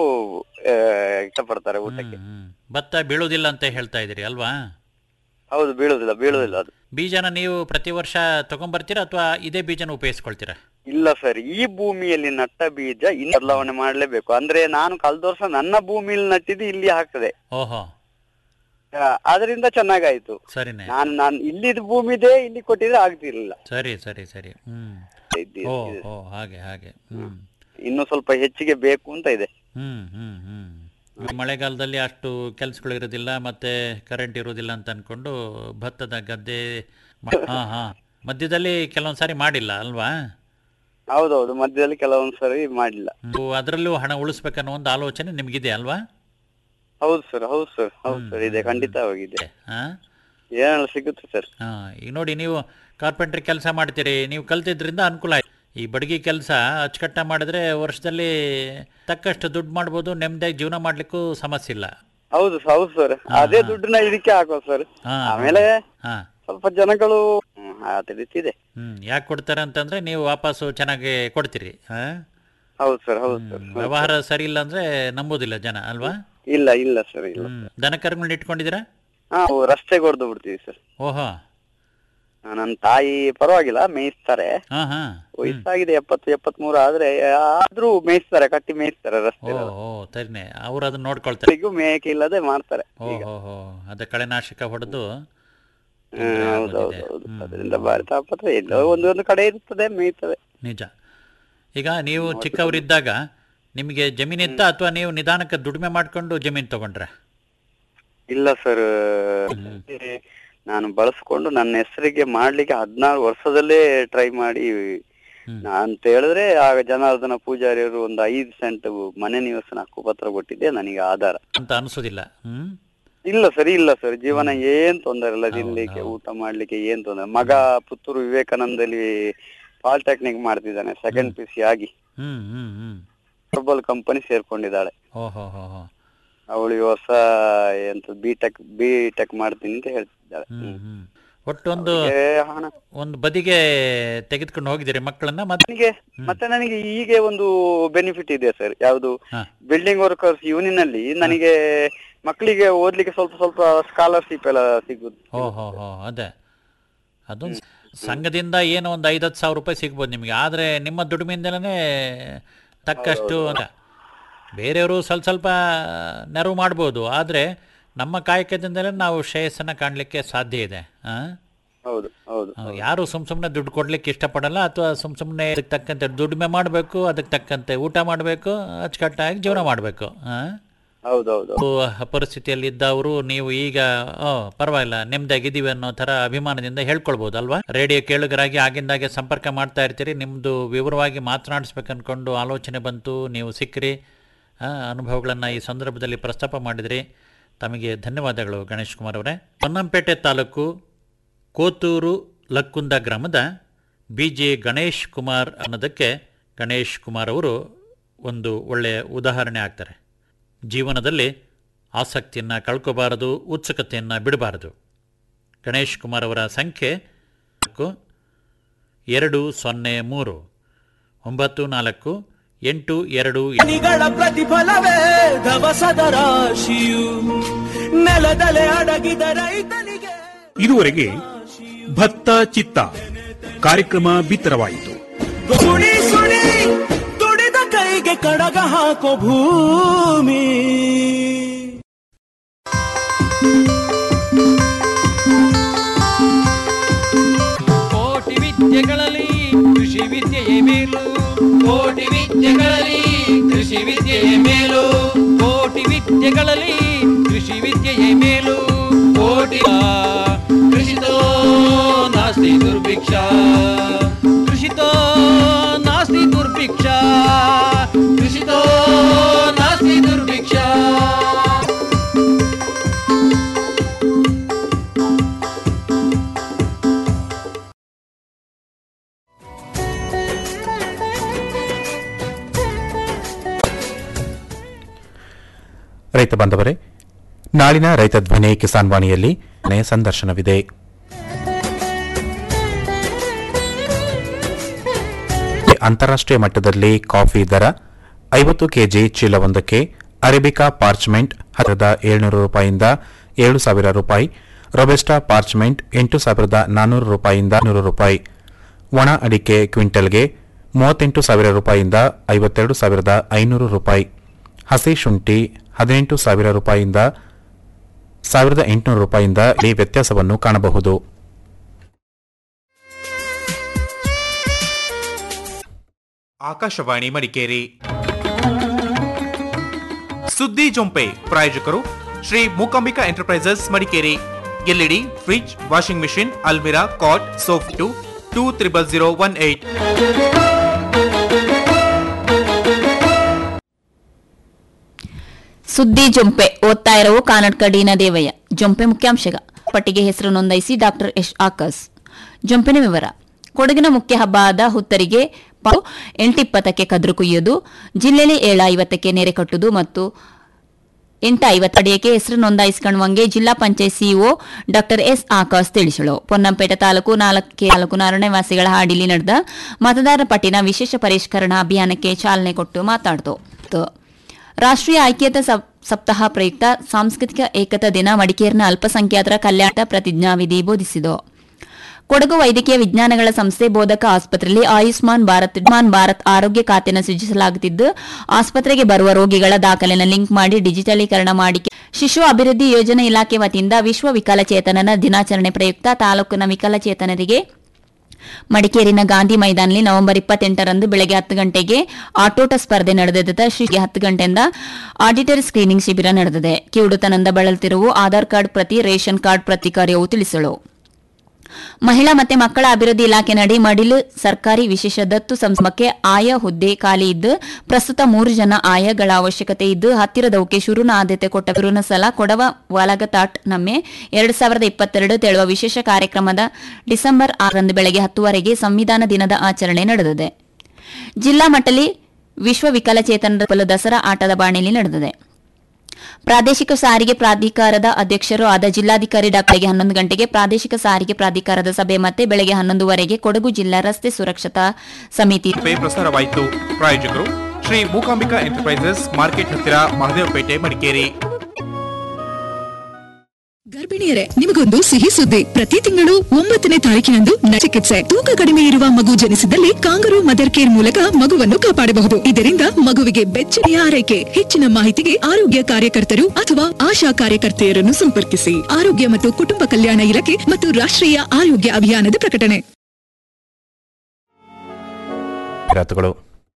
ಆ, ಇಷ್ಟಪಡ್ತಾರೆ ಊಟಕ್ಕೆ ಹ್ಮ್, ಹ್ಮ್. ಭತ್ತ ಬೀಳೋದಿಲ್ಲ ಅಂತ ಹೇಳ್ತಾ ಇದೀರಿ ಅಲ್ವಾ ಹೌದು ಬೀಳುದಿಲ್ಲ ಬೀಳುದಿಲ್ಲ ಅದು ಬೀಜನ ನೀವು ಪ್ರತಿ ವರ್ಷ ತಗೊಂಬರ್ತೀರಾ ಅಥವಾ ಇದೇ ಬೀಜನ ಉಪಯೋಗಿಸ್ಕೊಳ್ತೀರಾ ಇಲ್ಲ ಸರ್ ಈ ಭೂಮಿಯಲ್ಲಿ ನಟ್ಟ ಬೀಜ ಇನ್ನು ಬದಲಾವಣೆ ಮಾಡ್ಲೇಬೇಕು ಅಂದ್ರೆ ನಾನು ಕಳೆದ ವರ್ಷ ನನ್ನ ಭೂಮಿಯಲ್ಲಿ ನಟ್ಟಿದ್ದು ಇಲ್ಲಿ ಹಾಕ್ತದೆ ಓಹೋ ಅದರಿಂದ ಚೆನ್ನಾಗಾಯ್ತು ಸರಿನೇ ನಾನು ನಾನು ಇಲ್ಲಿದ್ ಭೂಮಿದೆ ಇಲ್ಲಿ ಕೊಟ್ಟಿದ್ರೆ ಆಗ್ತಿರ್ಲಿಲ್ಲ ಸರಿ ಸರಿ ಸರಿ ಹ್ಮ್ ಇದು- ಓ ಇದು. ಓ ಹಾಗೆ ಹಾಗೆ ಹ್ಮ್ ಇನ್ನು ಸ್ವಲ್ಪ ಹೆಚ್ಚಿಗೆ ಬೇಕು ಅಂತ ಇದೆ ಹ್ಮ್ ಹ್ಮ್ ಹ್ಮ್ ಈ ಮಳೆಗಾಲದಲ್ಲಿ ಅಷ್ಟು ಕೆಲಸಗಳು ಇರೋದಿಲ್ಲ ಮತ್ತೆ ಕರೆಂಟ್ ಇರೋದಿಲ್ಲ ಅಂತ ಅನ್ಕೊಂಡು ಭತ್ತದ ಗದ್ದೆ ಮ- ಹಾ ಹಾ ಮಧ್ಯದಲ್ಲಿ ಕೆಲವೊಂದ್ ಸಾರಿ ಮಾಡಿಲ್ಲ ಅಲ್ವಾ ಹೌದೌದು ಮಧ್ಯದಲ್ಲಿ ಕೆಲವೊಂದ್ ಸರಿ ಮಾಡಿಲ್ಲ ನೀವು ಅದರಲ್ಲೂ ಹಣ ಉಳಿಸ್ಬೇಕನ್ನೋ ಒಂದು ಆಲೋಚನೆ ನಿಮ್ಗಿದೆ ಅಲ್ವಾ ಹೌದು ಸರ್ ಹೌದು ಸರ್ ಹೌದು ಸರ್ ಇದೆ ಖಂಡಿತವಾಗಿದೆ ಹಾ ಏನೆಲ್ಲ ಸಿಗುತ್ತೆ ಸರ್ ಹಾ ಈಗ ನೋಡಿ ನೀವು ಕಾರ್ಪೆಂಟ್ರಿ ಕೆಲಸ ಮಾಡ್ತೀರಿ ನೀವು ಕಲ್ತಿದ್ರಿಂದ ಅನುಕೂಲ ಆಯ್ತು ಈ ಬಡಗಿ ಕೆಲಸ ಅಚ್ಚುಕಟ್ಟ ಮಾಡಿದ್ರೆ ವರ್ಷದಲ್ಲಿ ತಕ್ಕಷ್ಟು ದುಡ್ಡು ಮಾಡ್ಬೋದು ನೆಮ್ಮದಿಯಾಗಿ ಜೀವನ ಮಾಡ್ಲಿಕ್ಕೂ ಸಮಸ್ಯೆ ಇಲ್ಲ ಹೌದು ಸರ್ ಹೌದು ಸರ್ ಅದೇ ದುಡ್ಡನ್ನ ಇದಕ್ಕೆ ಹಾಕೋ ಸರ್ ಹಾ, ಆಮೇಲೆ ಹಾ ಸ್ವಲ್ಪ ಜನಗಳು ಹ್ಮ್, ಅದೇ ರೀತಿ ಇದೆ ಹ್ಮ್ ಯಾಕೆ ಕೊಡ್ತಾರೆ ಅಂತಂದ್ರೆ ನೀವು ವಾಪಸ್ಸು ಚೆನ್ನಾಗಿ ಕೊಡ್ತೀರಿ ಹಾ ಹೌದು ಸರ್ ಹೌದು ಸರ್ ವ್ಯವಹಾರ ಸರಿ ಇಲ್ಲ ಅಂದ್ರೆ ನಂಬೋದಿಲ್ಲ ಜನ ಅಲ್ವಾ ಇಲ್ಲ ಇಲ್ಲ ಸರ್ ಇಲ್ಲ ಹ್ಮ್ ದನ ಕರುಗಳನ್ನ ಇಟ್ಕೊಂಡಿದ್ದೀರಾ ಹಾ ಅವು ರಸ್ತೆಗೆ ಹೊಡೆದು ಬಿಡ್ತೀವಿ ಸರ್ ಓಹೋ ನನ್ನ ತಾಯಿ ಪರವಾಗಿಲ್ಲ ಮೇಯಿಸ್ತಾರೆ ಹಾ ಹಾ ವಯಸ್ಸಾಗಿದೆ ಎಪ್ಪತ್ತು ಎಪ್ಪತ್ತ್ ಮೂರು ಆದ್ರೆ ಆದ್ರೂ ಮೇಯಿಸ್ತಾರೆ ಕಟ್ಟಿ ಮೇಯಿಸ್ತಾರೆ ರಸ್ತೆ ಓ ಓ ಸರಿನೆ ಅವ್ರು ಅದನ್ನ ನೋಡ್ಕೊಳ್ತಾರೆ ಮೇಯಕ್ಕೆ ಇಲ್ಲದೆ ಮಾಡ್ತಾರೆ ಓ ಹೋ ಹೋ ಅದೇ ಕಳೆನಾಶಕ ಹೊಡೆದು ಹ್ಮ್, ಹೌದೌದು ಹೌದು ಅದರಿಂದ ಭಾರಿ ತಾಪತ್ರ ಎಲ್ಲೋ ಒಂದು ಒಂದು ಕಡೆ ಇರ್ತದೆ ಮೇಯ್ತದೆ ನಿಜ ಈಗ ನೀವು ಚಿಕ್ಕವರಿದ್ದಾಗ ನಿಮಗೆ ಜಮೀನಿತ್ತ ಅಥವಾ ನೀವು ನಿಧಾನಕ್ಕೆ ದುಡಿಮೆ ಮಾಡ್ಕೊಂಡು ಜಮೀನು ತಗೊಂಡ್ರೆ ಇಲ್ಲ ಸರ್ ನಾನು ಬಳಸ್ಕೊಂಡು ನನ್ನ ಹೆಸರಿಗೆ ಮಾಡ್ಲಿಕ್ಕೆ ಹದಿನಾರು ವರ್ಷದಲ್ಲೇ ಟ್ರೈ ಮಾಡಿ ಅಂತ ಹೇಳಿದ್ರೆ ಆಗ ಜನಾರ್ದನ ಪೂಜಾರಿಯವರು ಒಂದು ಐದು ಸೆಂಟ್ ಮನೆ ನಿವಾಸನ ಹಕ್ಕುಪತ್ರ ಕೊಟ್ಟಿದ್ದೆ ನನಗೆ ಆಧಾರ ಅಂತ ಅನಿಸೋದಿಲ್ಲ ಹ್ಮ್ ಇಲ್ಲ ಸರ್ ಇಲ್ಲ ಸರ್ ಜೀವನ ಏನ್ ತೊಂದರೆ ಇಲ್ಲ ತಿನ್ಲಿಕ್ಕೆ ಊಟ ಮಾಡ್ಲಿಕ್ಕೆ ಏನ್ ತೊಂದರೆ ಮಗ ಪುತ್ತೂರು ವಿವೇಕಾನಂದಲ್ಲಿ ಪಾಲಿಟೆಕ್ನಿಕ್ ಮಾಡ್ತಿದ್ದಾನೆ ಸೆಕೆಂಡ್ ಪಿ ಸಿ ಆಗಿ ಹ್ಮ್ ಹ್ಮ್ ಹ್ಮ್ ಫುಟ್ಬಾಲ್ ಕಂಪನಿ ಸೇರ್ಕೊಂಡಿದ್ದಾಳೆ ಓಹೋ ಹೋ ಹೋ ಅವಳು ಈ ವರ್ಷ ಎಂತ ಬಿ ಟೆಕ್ ಬಿ ಟೆಕ್ ಮಾಡ್ತೀನಿ ಅಂತ ಹೇಳ್ತಿದ್ದಾಳೆ ಹ್ಮ್ ಹ್ಮ್ ಒಟ್ಟೊಂದು ಅವ್ರಿಗೆ ಹಣ ಒಂದು ಬದಿಗೆ ತೆಗೆದುಕೊಂಡು ಹೋಗಿದ್ದೀರಿ ಮಕ್ಕಳನ್ನ ಮತ್ತೆ ನನಗೆ ಮತ್ತೆ ನನಗೆ ಹೀಗೆ ಒಂದು ಬೆನಿಫಿಟ್ ಇದೆ ಸರ್ ಯಾವುದು ಹಾ. ಬಿಲ್ಡಿಂಗ್ ವರ್ಕರ್ಸ್ ಯೂನಿಯನ್ ಮನೆಗೆ ಮಕ್ಕಳಿಗೆ ಓದ್ಲಿಕ್ಕೆ ಸ್ವಲ್ಪ ಸ್ವಲ್ಪ ಸ್ಕಾಲರ್ಶಿಪ್ ಎಲ್ಲ ಸಿಗುದು ಓ ಹೋ ಹೋ ಅದೇ ಅದೊಂದು ಸಂಘದಿಂದ ಏನೋ ಒಂದು ಐದತ್ತು ಸಾವಿರ ರೂಪಾಯಿ ಸಿಗ್ಬೋದು ನಿಮಗೆ ಆದರೆ ನಿಮ್ಮ ದುಡಿಮೆಯಿಂದಲೇ ತಕ್ಕಷ್ಟು ಅಂತ ಬೇರೆಯವರು ಸ್ವಲ್ಪ ಸ್ವಲ್ಪ ನೆರವು ಮಾಡ್ಬೋದು ಆದರೆ ನಮ್ಮ ಕಾಯಕದಿಂದಲೇ ನಾವು ಶ್ರೇಯಸ್ಸನ್ನು ಕಾಣಲಿಕ್ಕೆ ಸಾಧ್ಯ ಇದೆ ಹಾಂ ಹೌದು ಹೌದು ಯಾರು ಸುಮ್ ಸುಮ್ಮನೆ ದುಡ್ಡು ಕೊಡ್ಲಿಕ್ಕೆ ಇಷ್ಟಪಡಲ್ಲ ಅಥವಾ ಸುಮ್ ಸುಮ್ಮನೆ ಅದಕ್ಕೆ ತಕ್ಕಂತೆ ದುಡಿಮೆ ಮಾಡಬೇಕು ಅದಕ್ಕೆ ತಕ್ಕಂತೆ ಊಟ ಮಾಡಬೇಕು ಅಚ್ಚುಕಟ್ಟಾಗಿ ಜೀವನ ಮಾಡಬೇಕು ಹಾಂ ಹೌದೌದು ಪರಿಸ್ಥಿತಿಯಲ್ಲಿ ಇದ್ದವರು ನೀವು ಈಗ ಓ ಪರವಾಗಿಲ್ಲ ನೆಮ್ಮದಿಯಾಗಿದ್ದೀವಿ ಅನ್ನೋ ಥರ ಅಭಿಮಾನದಿಂದ ಹೇಳ್ಕೊಳ್ಬೋದು ಅಲ್ವಾ ರೇಡಿಯೋ ಕೇಳುಗರಾಗಿ ಆಗಿಂದಾಗೆ ಸಂಪರ್ಕ ಮಾಡ್ತಾ ಇರ್ತೀರಿ ನಿಮ್ಮದು ವಿವರವಾಗಿ ಮಾತನಾಡಿಸ್ಬೇಕು ಅನ್ಕೊಂಡು ಆಲೋಚನೆ ಬಂತು ನೀವು ಸಿಕ್ಕಿರಿ ಅನುಭವಗಳನ್ನು ಈ ಸಂದರ್ಭದಲ್ಲಿ ಪ್ರಸ್ತಾಪ ಮಾಡಿದ್ರಿ ತಮಗೆ ಧನ್ಯವಾದಗಳು ಗಣೇಶ್ ಕುಮಾರ್ ಅವರೇ ಪೊನ್ನಂಪೇಟೆ ತಾಲೂಕು ಕೋತೂರು ಲಕ್ಕುಂದ ಗ್ರಾಮದ ಬಿ ಜೆ ಗಣೇಶ್ ಕುಮಾರ್ ಅನ್ನೋದಕ್ಕೆ ಗಣೇಶ್ ಕುಮಾರ್ ಅವರು ಒಂದು ಒಳ್ಳೆಯ ಉದಾಹರಣೆ ಆಗ್ತಾರೆ ಜೀವನದಲ್ಲಿ ಆಸಕ್ತಿಯನ್ನು ಕಳ್ಕೋಬಾರದು ಉತ್ಸುಕತೆಯನ್ನು ಬಿಡಬಾರದು ಗಣೇಶ್ ಕುಮಾರ್ ಅವರ ಸಂಖ್ಯೆ ನಾಲ್ಕು ಎರಡು ಸೊನ್ನೆ ಮೂರು ಒಂಬತ್ತು ನಾಲ್ಕು ಎಂಟು ಎರಡು ನಿಗಳ ಪ್ರತಿಫಲವೇ ದವಸದ ರಾಶಿಯು ನೆಲದಲೆ ಅಡಗಿದ ರೈತನಿಗೆ ಇದುವರೆಗೆ ಭತ್ತ ಚಿತ್ತ ಕಾರ್ಯಕ್ರಮ ಬಿತ್ತರವಾಯಿತು ಸುಡಿ ಸುಡಿ ದುಡಿದ ಕೈಗೆ ಕಡಗ ಹಾಕೋ ಭೂಮಿ ಕೋಟಿ ವಿದ್ಯೆಗಳಲ್ಲಿ ಕೃಷಿ ವಿದ್ಯೆಯೇ ಮೇಲು ಕೋಟಿ ವಿದ್ಯೆಗಳಲ್ಲಿ ಕೃಷಿ ವಿದ್ಯೆಯೇ ಮೇಲು ಕೋಟಿ ವಿದ್ಯೆಗಳಲ್ಲಿ ಕೃಷಿ ವಿದ್ಯೆಯೇ ಮೇಲು ಕೋಟಿ ಕೃಷಿತೋ ನಾಸ್ತಿ ದುರ್ಭಿಕ್ಷ ಕೃಷಿತೋ ನಾಸ್ತಿ ದುರ್ಭಿಕ್ಷ ಕೃಷಿತೋ ನಾಸ್ತಿ ದುರ್ಭಿಕ್ಷ ರೈತ ಬಾಂಧವರೇ ನಾಳಿನ ರೈತ ಧ್ವನಿ ಕಿಸಾನ್ ವಾಣಿಯಲ್ಲಿ ನೇ ಸಂದರ್ಶನವಿದೆ ಅಂತಾರಾಷ್ಟ್ರೀಯ ಮಟ್ಟದಲ್ಲಿ ಕಾಫಿ ದರ ಐವತ್ತು ಕೆಜಿ ಚೀಲವೊಂದಕ್ಕೆ ಅರೇಬಿಕಾ ಪಾರ್ಚ್ಮೆಂಟ್ ಹತ್ತಿರದ ಏಳ್ನೂರು ರೂಪಾಯಿಯಿಂದ ಏಳು ಸಾವಿರ ರೂಪಾಯಿ ರೊಬೆಸ್ಟಾ ಪಾರ್ಚ್ಮೆಂಟ್ ಎಂಟು ಸಾವಿರದ ನಾನ್ನೂರು ರೂಪಾಯಿಯಿಂದ ನೂರು ರೂಪಾಯಿ ಒಣ ಅಡಿಕೆ ಕ್ವಿಂಟಲ್ಗೆ ಮೂವತ್ತೆಂಟು ಸಾವಿರ ರೂಪಾಯಿಯಿಂದ ಐವತ್ತೆರಡು ಸಾವಿರದ ಐನೂರು ರೂಪಾಯಿ ಹಸಿ ಶುಂಠಿ ಹದಿನೆಂಟು ಸಾವಿರ ರೂಪಾಯಿಯಿಂದ ಸಾವಿರದ ಎಂಟುನೂರು ರೂಪಾಯಿಯಿಂದ ಈ ವ್ಯತ್ಯಾಸವನ್ನು ಕಾಣಬಹುದು ಆಕಾಶವಾಣಿ ಮಡಿಕೇರಿ ಸುದ್ದಿ ಜೊಂಪೆ ಪ್ರಾಯೋಜಕರು Shri Mookambika enterprises Madikeri LED fridge washing machine ಅಲ್ಮಿರಾ cot sofa two two triple zero one eight ಸುದ್ದಿ ಜೊಂಪೆ ಓದ್ತಾ ಇರವು ಕಾನಡ್ಕ ಡಿನ ದೇವಯ್ಯ ಜೊಂಪೆ ಮುಖ್ಯಾಂಶಗ ಪಟ್ಟಿಗೆ ಹೆಸರು ನೋಂದಾಯಿಸಿ ಡಾಕ್ಟರ್ ಎಸ್ ಆಕಸ್ ಜೊಂಪಿನ ವಿವರ ಕೊಡಗಿನ ಮುಖ್ಯ ಹಬ್ಬ ಆದ ಹುತ್ತರಿಗೆ ಪಾವು ಎಂಟಿಪ್ಪತ್ತಕ್ಕೆ ಕದ್ರು ಕುಯ್ಯೋದು ಜಿಲ್ಲೆಯಲ್ಲಿ ಏಳ ಐವತ್ತಕ್ಕೆ ನೆರೆ ಕಟ್ಟುದು ಮತ್ತು ಎಂಟ ಐವತ್ತು ಅಡಿಯಕ್ಕೆ ಹೆಸರು ನೋಂದಾಯಿಸಿಕೊಳ್ಳುವಂಗೆ ಜಿಲ್ಲಾ panchayat CEO doctor S Akash ತಿಳಿಸಳು ಪೊನ್ನಂಪೇಟೆ ತಾಲೂಕು ನಾಲ್ಕೆ ತಾಲೂಕು ನಾರಾಯಣವಾಸಿಗಳ ಹಾಡಿಲಿ ನಡೆದ ಮತದಾರ ಪಟ್ಟಿನ ವಿಶೇಷ ಪರಿಷ್ಕರಣಾ ಅಭಿಯಾನಕ್ಕೆ ಚಾಲನೆ ಕೊಟ್ಟು ಮಾತಾಡಿತು ರಾಷ್ಟ್ರೀಯ ಐಕ್ಯತಾ ಸಪ್- ಸಪ್ತಾಹ ಪ್ರಯುಕ್ತ ಸಾಂಸ್ಕೃತಿಕ ಏಕತಾ ದಿನ ಮಡಿಕೇರಿನ ಅಲ್ಪಸಂಖ್ಯಾತರ ಕಲ್ಯಾಣ ಪ್ರತಿಜ್ಞಾವಿಧಿ ಬೋಧಿಸಿತು ಕೊಡಗು ವೈದ್ಯಕೀಯ ವಿಜ್ಞಾನಗಳ ಸಂಸ್ಥೆ ಬೋಧಕ ಆಸ್ಪತ್ರೆಯಲ್ಲಿ ಆಯುಷ್ಮಾನ್ ಭಾರತ್ ಆಯುಷ್ಮಾನ್ ಭಾರತ್ ಆರೋಗ್ಯ ಖಾತೆಯನ್ನು ಸೃಜಿಸಲಾಗುತ್ತಿದ್ದು ಆಸ್ಪತ್ರೆಗೆ ಬರುವ ರೋಗಿಗಳ ದಾಖಲೆಯನ್ನು ಲಿಂಕ್ ಮಾಡಿ ಡಿಜಿಟಲೀಕರಣ ಮಾಡಿ ಶಿಶು ಅಭಿವೃದ್ಧಿ ಯೋಜನೆ ಇಲಾಖೆ ವತಿಯಿಂದ ವಿಶ್ವ ವಿಕಲಚೇತನನ ದಿನಾಚರಣೆ ಪ್ರಯುಕ್ತ ತಾಲೂಕಿನ ವಿಕಲಚೇತನರಿಗೆ ಮಡಿಕೇರಿನ ಗಾಂಧಿ ಮೈದಾನಲ್ಲಿ ನವೆಂಬರ್ ಇಪ್ಪತ್ತೆಂಟರಂದು ಬೆಳಗ್ಗೆ ಹತ್ತು ಗಂಟೆಗೆ ಆಟೋಟ ಸ್ಪರ್ಧೆ ನಡೆದಿದೆ ಶ್ರೀ ಹತ್ತು ಗಂಟೆಯಿಂದ ಆಡಿಟರಿ ಸ್ಕ್ರೀನಿಂಗ್ ಶಿಬಿರ ನಡೆದಿದೆ ಕಿವುಡುತನದಿಂದ ಬಳಲುತ್ತಿರುವ ಆಧಾರ್ ಕಾರ್ಡ್ ಪ್ರತಿ ರೇಷನ್ ಕಾರ್ಡ್ ಪ್ರತಿ ಕಾರ್ಯವು ತಿಳಿಸಲು ಮಹಿಳಾ ಮತ್ತೆ ಮಕ್ಕಳ ಅಭಿವೃದ್ಧಿ ಇಲಾಖೆ ನಡಿ ಮಡಿಲು ಸರ್ಕಾರಿ ವಿಶೇಷ ದತ್ತು ಸಂಸ್ಥೆ ಆಯಾ ಹುದ್ದೆ ಖಾಲಿ ಇದ್ದು ಪ್ರಸ್ತುತ ಮೂರು ಜನ ಆಯಗಳ ಅವಶ್ಯಕತೆ ಇದ್ದು ಹತ್ತಿರದವಕ್ಕೆ ಶುರುನ ಆದ್ಯತೆ ಕೊಟ್ಟ ಶುರುನ ಸಲ ಕೊಡವ ವಾಲಗತಾಟ್ ನಮ್ಮೆ ಎರಡ್ ಸಾವಿರದ ಇಪ್ಪತ್ತೆರಡು ತೆಳುವ ವಿಶೇಷ ಕಾರ್ಯಕ್ರಮದ ಡಿಸೆಂಬರ್ ಆರರಂದು ಬೆಳಗ್ಗೆ ಹತ್ತುವರೆಗೆ ಸಂವಿಧಾನ ದಿನದ ಆಚರಣೆ ನಡೆದಿದೆ ಜಿಲ್ಲಾ ಮಟ್ಟದಲ್ಲಿ ವಿಶ್ವ ವಿಕಲಚೇತನರ ದಸರಾ ಆಟದ ಬಾಣಿಲಿ ನಡೆದಿದೆ ಪ್ರಾದೇಶಿಕ ಸಾರಿಗೆ ಪ್ರಾಧಿಕಾರದ ಅಧ್ಯಕ್ಷರು ಆದ ಜಿಲ್ಲಾಧಿಕಾರಿ ಡಾ ಬೆಳಗ್ಗೆ ಹನ್ನೊಂದು ಗಂಟೆಗೆ ಪ್ರಾದೇಶಿಕ ಸಾರಿಗೆ ಪ್ರಾಧಿಕಾರದ ಸಭೆ ಮತ್ತೆ ಬೆಳಗ್ಗೆ ಹನ್ನೊಂದುವರೆಗೆ ಕೊಡಗು ಜಿಲ್ಲಾ ರಸ್ತೆ ಸುರಕ್ಷತಾ ಸಮಿತಿ ಪೇ ಪ್ರಸಾರವಾಯಿತು ಪ್ರಾಯೋಜಕರು ಶ್ರೀ ಮೂಕಾಂಬಿಕಾ ಎಂಟರ್ಪ್ರೈಸಸ್ ಮಾರ್ಕೆಟ್ ಹತ್ತಿರ ಮಹದೇವಪೇಟೆ ಮಡಿಕೇರಿ ಗರ್ಭಿಣಿಯರೇ ನಿಮಗೊಂದು ಸಿಹಿ ಸುದ್ದಿ ಪ್ರತಿ ತಿಂಗಳು ಒಂಬತ್ತನೇ ತಾರೀಕಿನಂದು ನ- ಚಿಕಿತ್ಸೆ ತೂಕ ಕಡಿಮೆ ಇರುವ ಮಗು ಜನಿಸಿದಲ್ಲಿ ಕಾಂಗರು ಮದರ್ ಕೇರ್ ಮೂಲಕ ಮಗುವನ್ನು ಕಾಪಾಡಬಹುದು ಇದರಿಂದ ಮಗುವಿಗೆ ಬೆಚ್ಚನೆಯ ಆರೈಕೆ ಹೆಚ್ಚಿನ ಮಾಹಿತಿಗೆ ಆರೋಗ್ಯ ಕಾರ್ಯಕರ್ತರು ಅಥವಾ ಆಶಾ ಕಾರ್ಯಕರ್ತೆಯರನ್ನು ಸಂಪರ್ಕಿಸಿ ಆರೋಗ್ಯ ಮತ್ತು ಕುಟುಂಬ ಕಲ್ಯಾಣ ಇಲಾಖೆ ಮತ್ತು ರಾಷ್ಟ್ರೀಯ ಆರೋಗ್ಯ ಅಭಿಯಾನದ ಪ್ರಕಟಣೆ ಜಾಹೀರಾತುಗಳು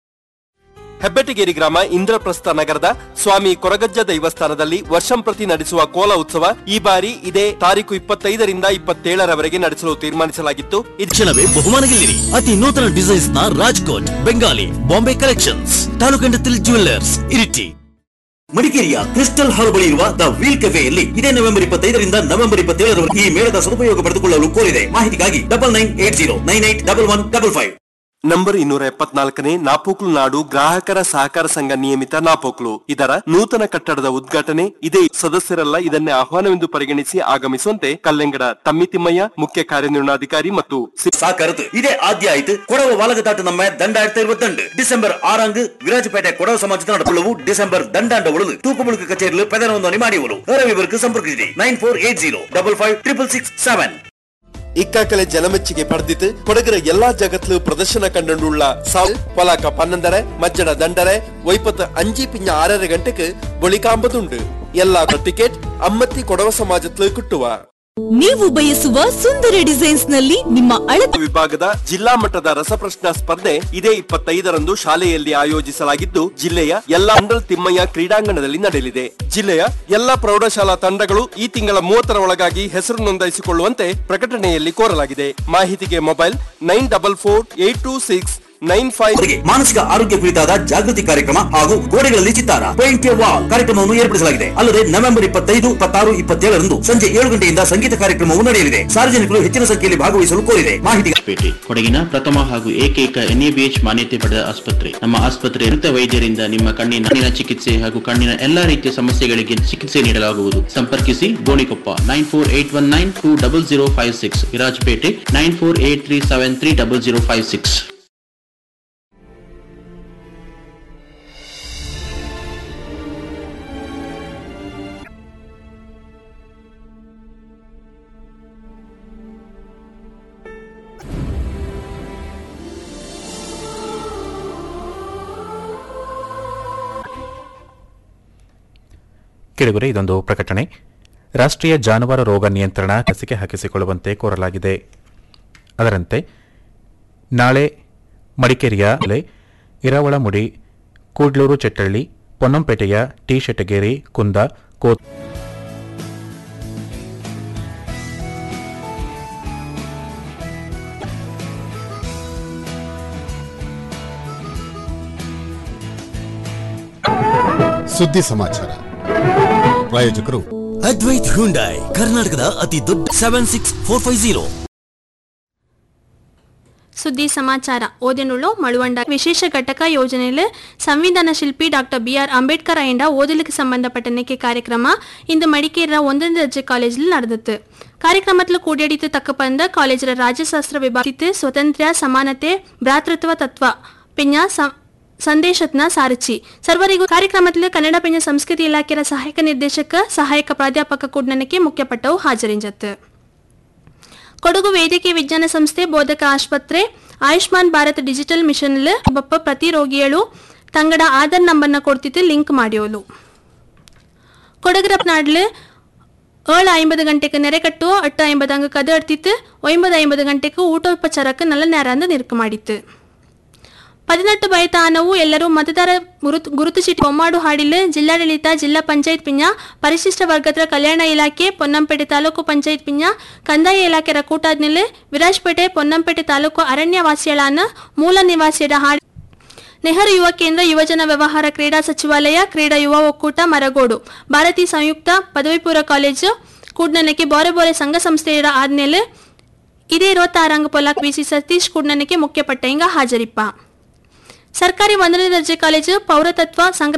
ಹೆಬ್ಬೆಟ್ಟಗೇರಿ ಗ್ರಾಮ ಇಂದ್ರಪ್ರಸ್ಥ ನಗರದ ಸ್ವಾಮಿ ಕೊರಗಜ್ಜ ದೇವಸ್ಥಾನದಲ್ಲಿ ವರ್ಷಂಪ್ರತಿ ನಡೆಸುವ ಕೋಲ ಉತ್ಸವ ಈ ಬಾರಿ ಇದೇ ತಾರೀಕು ಇಪ್ಪತ್ತೈದರಿಂದ ಇಪ್ಪತ್ತೇಳರವರೆಗೆ ನಡೆಸಲು ತೀರ್ಮಾನಿಸಲಾಗಿತ್ತು ಇದು ತಕ್ಷಣವೇ ಬಹುಮಾನ ಗೆಲ್ಲಿರಿ ಅತಿ ನೂತನ ಡಿಸೈನ್ಸ್ ನ ರಾಜ್ಕೋಟ್ ಬೆಂಗಾಲಿ ಬಾಂಬೆ ಕಲೆಕ್ಷನ್ಸ್ ತಾಲೂಕಂಡತಿಲ್ ಜುವೆಲ್ಲರ್ಸ್ ಇರಿಟಿ ಮಡಿಕೇರಿಯ ಕ್ರಿಸ್ಟಲ್ ಹಾಲ್ ಬಳಿ ಇರುವ ದ ವೀಲ್ ಕೆಫೆಯಲ್ಲಿ ಇದೇ ನವೆಂಬರ್ ಇಪ್ಪತ್ತೈದರಿಂದ ನವೆಂಬರ್ ಇಪ್ಪತ್ತೇಳರವರೆಗೆ ಈ ಮೇಳದ ಸದುಪಯೋಗ ಪಡೆದುಕೊಳ್ಳಲು ಕೋರಿದೆ ಮಾಹಿತಿಗಾಗಿ double nine eight zero nine eight double one double five number ಇನ್ನೂರ ಎಪ್ಪತ್ನಾಲ್ಕನೇ ನಾಪೋಕ್ಲು ನಾಡು ಗ್ರಾಹಕರ ಸಹಕಾರ ಸಂಘ ನಿಯಮಿತ ನಾಪೋಕ್ಲು ಇದರ ನೂತನ ಕಟ್ಟಡದ ಉದ್ಘಾಟನೆ ಇದೇ ಸದಸ್ಯರೆಲ್ಲ ಇದನ್ನೇ ಆಹ್ವಾನವೆಂದು ಪರಿಗಣಿಸಿ ಆಗಮಿಸುವಂತೆ ಕಲ್ಲೆಂಗಡ ತಮ್ಮಿತಿಮ್ಮಯ್ಯ ಮುಖ್ಯ ಕಾರ್ಯನಿರ್ವಹಣಾಧಿಕಾರಿ ಮತ್ತು ಸಿ- ಸಾಕರತು ಇದೇ ಆದ್ಯ ಆಯ್ತು ಕೊಡವ ವಾಲಗತಾಟ ನಮ್ಮ ದಂಡಾಯಿರത്തി ഇരുപത്തിരണ്ട് ಡಿಸೆಂಬರ್ ಆರಂಗ್ ವಿರಾಜಪೇಟೆ ಕೊಡವ ಸಮಾಜದ ನಡಪುಳ್ಳವು ಡಿಸೆಂಬರ್ ದಂಡಾಂಡ ಉಳಿದು ತೂಕುಮುಳುಕು ಕಚೇರಿಲು ಪೆದರ ನೋಂದಣಿ ಮಾಡಿವರು ವಿವರಕ್ಕೆ ಸಂಪರ್ಕಿಸಿರಿ nine four eight zero double five triple six seven ഇക്കാക്കലെ ജനമെച്ചിಗೆ ಪಡೆದಿತ್ತು ಕೊಡಗರ ಎಲ್ಲಾ ಜಗತ್ಲು ಪ್ರದರ್ಶನ ಕಂಡುಳ್ಳ ಸಾವು ಪಲಾಕ ಪನ್ನೊಂದರ ಮಜ್ಜನ ದಂಡರೆ ವೈಪತ್ತು ಅಂಜಿ ಪಿಂಜ ಆರര ಗಂಟೆಗೆ ಬೊಳಿಕಾಂಬದುಂಡು ಎಲ್ಲಾ ಟಿಕೆಟ್ ಅಮ್ಮತ್ತಿ ಕೊಡವ ಸಮಾಜತ್ಲು ಕಿಟ್ಟುವ ನೀವು ಬಯಸುವ ಸುಂದರ ಡಿಸೈನ್ಸ್ ನಲ್ಲಿ ನಿಮ್ಮ ಅಳತೆ ವಿಭಾಗದ ಜಿಲ್ಲಾ ಮಟ್ಟದ ರಸಪ್ರಶ್ನ ಸ್ಪರ್ಧೆ ಇದೇ ಇಪ್ಪತ್ತೈದರಂದು ಶಾಲೆಯಲ್ಲಿ ಆಯೋಜಿಸಲಾಗಿದ್ದು ಜಿಲ್ಲೆಯ ಎಲ್ಲಾ ಮಂಡಲ್ ತಿಮ್ಮಯ್ಯ ಕ್ರೀಡಾಂಗಣದಲ್ಲಿ ನಡೆಯಲಿದೆ ಜಿಲ್ಲೆಯ ಎಲ್ಲಾ ಪ್ರೌಢಶಾಲಾ ತಂಡಗಳು ಈ ತಿಂಗಳ ಮೂವತ್ತರ ಒಳಗಾಗಿ ಹೆಸರು ನೋಂದಾಯಿಸಿಕೊಳ್ಳುವಂತೆ ಪ್ರಕಟಣೆಯಲ್ಲಿ ಕೋರಲಾಗಿದೆ ಮಾಹಿತಿಗೆ mobile nine double four eight two six nine five ಅವರಿಗೆ ಮಾನಸಿಕ ಆರೋಗ್ಯ ಕುರಿತಾದ ಜಾಗೃತಿ ಕಾರ್ಯಕ್ರಮ ಹಾಗೂ ಗೋಡೆಗಳಲ್ಲಿ ಚಿತ್ತಾರ ಪೇಂಟ್ ಎ ವಾಲ್ ಕಾರ್ಯಕ್ರಮವನ್ನು ಏರ್ಪಡಿಸಲಾಗಿದೆ ಅಲ್ಲದೆ ನವೆಂಬರ್ ಇಪ್ಪತ್ತೈದು ಇಪ್ಪತ್ತಾರು ಇಪ್ಪತ್ತೇಳರಂದು ಸಂಜೆ ಏಳು ಗಂಟೆಯಿಂದ ಸಂಗೀತ ಕಾರ್ಯಕ್ರಮವು ನಡೆಯಲಿದೆ ಸಾರ್ವಜನಿಕರು ಹೆಚ್ಚಿನ ಸಂಖ್ಯೆಯಲ್ಲಿ ಭಾಗವಹಿಸಲು ಕೋರಿದೆ ಮಾಹಿತಿ ಪೇಟೆ ಕೊಡಗಿನ ಪ್ರಥಮ ಹಾಗೂ ಏಕೈಕ ಎನ್ಎಬಿಎಚ್ ಮಾನ್ಯತೆ ಪಡೆದ ಆಸ್ಪತ್ರೆ ನಮ್ಮ ಆಸ್ಪತ್ರೆ ನುರಿತ ವೈದ್ಯರಿಂದ ನಿಮ್ಮ ಕಣ್ಣಿನ ಕಣ್ಣಿನ ಚಿಕಿತ್ಸೆ ಹಾಗೂ ಕಣ್ಣಿನ ಎಲ್ಲಾ ರೀತಿಯ ಸಮಸ್ಯೆಗಳಿಗೆ ಚಿಕಿತ್ಸೆ ನೀಡಲಾಗುವುದು ಸಂಪರ್ಕಿಸಿ Gonikoppa nine four eight one nine two double zero five six Virajpet nine four eight three seven three double zero five six ಕೆಳಗುರೆ ಇದೊಂದು ಪ್ರಕಟಣೆ ರಾಷ್ಟ್ರೀಯ ಜಾನುವಾರು ರೋಗ ನಿಯಂತ್ರಣ ಲಸಿಕೆ ಹಾಕಿಸಿಕೊಳ್ಳುವಂತೆ ಕೋರಲಾಗಿದೆ ಅದರಂತೆ ನಾಳೆ ಮಡಿಕೇರಿಯ ಲೆ ಇರಾವಳಮುಡಿ ಕೂಡ್ಲೂರು ಚೆಟ್ಟಳ್ಳಿ ಪೊನ್ನಂಪೇಟೆಯ ಟಿ ಶೆಟ್ಟಗೇರಿ ಕುಂದ ಕೋ ಸುದ್ದಿ ಸಮಾಚಾರ ಪ್ರಾಯೋಜಕರು ಅದ್ವೈತ್ ಹುಂಡಾಯ್ ಕರ್ನಾಟಕದ ಅತಿ ದೊಡ್ಡ seven six four five zero ಸುದ್ದಿ ಸಮಾಚಾರ ಓದಿನುಳ್ಳು ಮಳುವಂಡ ವಿಶೇಷ ಘಟಕ ಯೋಜನೆಯಲ್ಲಿ ಸಂವಿಧಾನ ಶಿಲ್ಪಿ ಡಾಕ್ಟರ್ ಬಿಆರ್ ಅಂಬೇಡ್ಕರ್ ಅಯ್ಯಂಡ ಓದಲಿಕ್ಕೆ ಸಂಬಂಧಪಟ್ಟ ನೆಕ್ಕೆ ಕಾರ್ಯಕ್ರಮ ಇಂದು ಮಡಿಕೇರಿಯ ಒಂದನೇ ದರ್ಜೆ ಕಾಲೇಜಿல் ನಡೆದಿತ್ತು ಕಾರ್ಯಕ್ರಮத்தில் ಕೂಡಿಯಡಿத்து ತಕ್ಕ ಬಂದ ಕಾಲೇಜಿನ ರಾಜ್ಯಶಾಸ್ತ್ರ ವಿಭಾಗಕ್ಕೆ ಸ್ವಾತಂತ್ರ್ಯ ಸಮಾನತೆ ಭ್ರಾತೃತ್ವ ತತ್ವ ಪಿಂಜ ಸ- ಸಂದೇಶತ್ನ ಸಾರಚಿ ಸರ್ವರಿಗೂ ಕಾರ್ಯಕ್ರಮದಲ್ಲಿ ಕನ್ನಡ ಪಿಂಜ ಸಂಸ್ಕೃತಿ ಇಲಾಖೆಯ ಸಹಾಯಕ ನಿರ್ದೇಶಕ ಸಹಾಯಕ ಪ್ರಾಧ್ಯಾಪಕ ಕೂಡ್ನನಕ್ಕೆ ಮುಖ್ಯಪಟ್ಟವು ಹಾಜರಿಂಜತ್ತು ಕೊಡಗು ವೈದ್ಯಕೀಯ ವಿಜ್ಞಾನ ಸಂಸ್ಥೆ ಬೋಧಕ ಆಸ್ಪತ್ರೆ ಆಯುಷ್ಮಾನ್ ಭಾರತ್ ಡಿಜಿಟಲ್ ಮಿಷನ್ ಬಪ್ಪ ಪ್ರತಿ ರೋಗಿಗಳು ತಂಗಡ ಆಧಾರ್ ನಂಬರ್ನ ಕೊಡ್ತಿತ್ತು ಲಿಂಕ್ ಮಾಡಿಯೋಲು ಕೊಡಗರಪ್ನಾಡ್ಲು ಏಳು ಐಂಬದು ಗಂಟೆಗೆ ನೆರೆಕಟ್ಟು ಎಟ್ಟು ಐಂಬದು ಅಂಗ ಕದ ಎಡ್ತಿತ್ತು ಒಂಬದು ಐಂಬದು ಗಂಟೆಗೆ ಊಟೋಪಚಾರಕ್ಕೆ ನಲ್ಲ ನೇರಂದ ನಿರುಕು ಮಾಡಿತ್ತು ಪದಿನೆಟ್ಟು ಬಯತಾನವು ಎಲ್ಲರೂ ಮತದಾರ ಗುರುತು ಗುರುತು ಚೀಟಿ ಬೊಮ್ಮಾಡು ಹಾಡಿಲ್ ಜಿಲ್ಲಾಡಳಿತ ಜಿಲ್ಲಾ ಪಂಚಾಯತ್ ಪಿಂಜ ಪರಿಶಿಷ್ಟ ವರ್ಗದ ಕಲ್ಯಾಣ ಇಲಾಖೆ ಪೊನ್ನಂಪೇಟೆ ತಾಲೂಕು ಪಂಚಾಯತ್ ಪಿಂಜ ಕಂದಾಯ ಇಲಾಖೆ ಕೂಟಾದ್ಮೇಲೆ ವಿರಾಜ್ಪೇಟೆ ಪೊನ್ನಂಪೇಟೆ ತಾಲೂಕು ಅರಣ್ಯವಾಸಿಗಳಾನ ಮೂಲ ನಿವಾಸಿಯರ ಹಾಡಿ ನೆಹರು ಯುವ ಕೇಂದ್ರ ಯುವಜನ ವ್ಯವಹಾರ ಕ್ರೀಡಾ ಸಚಿವಾಲಯ ಕ್ರೀಡಾ ಯುವ ಒಕ್ಕೂಟ ಮರಗೋಡು ಭಾರತೀಯ ಸಂಯುಕ್ತ ಪದವಿ ಪೂರ್ವ ಕಾಲೇಜು ಕೂಡ್ನನಕ್ಕೆ ಬೋರೆ ಬೋರೆ ಸಂಘ ಸಂಸ್ಥೆಯರ ಆದ್ಮೇಲೆ ಇದೇ ಇರುವತ್ತಾರಂಗ ಪೊಲಾಕ್ ಬಿಸಿ ಸತೀಶ್ ಕೂಡ್ನನಕ್ಕೆ ಮುಖ್ಯ ಪಟ್ಟೆಂಗ ಹಾಜರಿಪ್ಪ ಸರ್ಕಾರಿ ಒಂದನೇ ದರ್ಜೆ ಕಾಲೇಜು ಪೌರತತ್ವ ಸಂಗ್ರಹ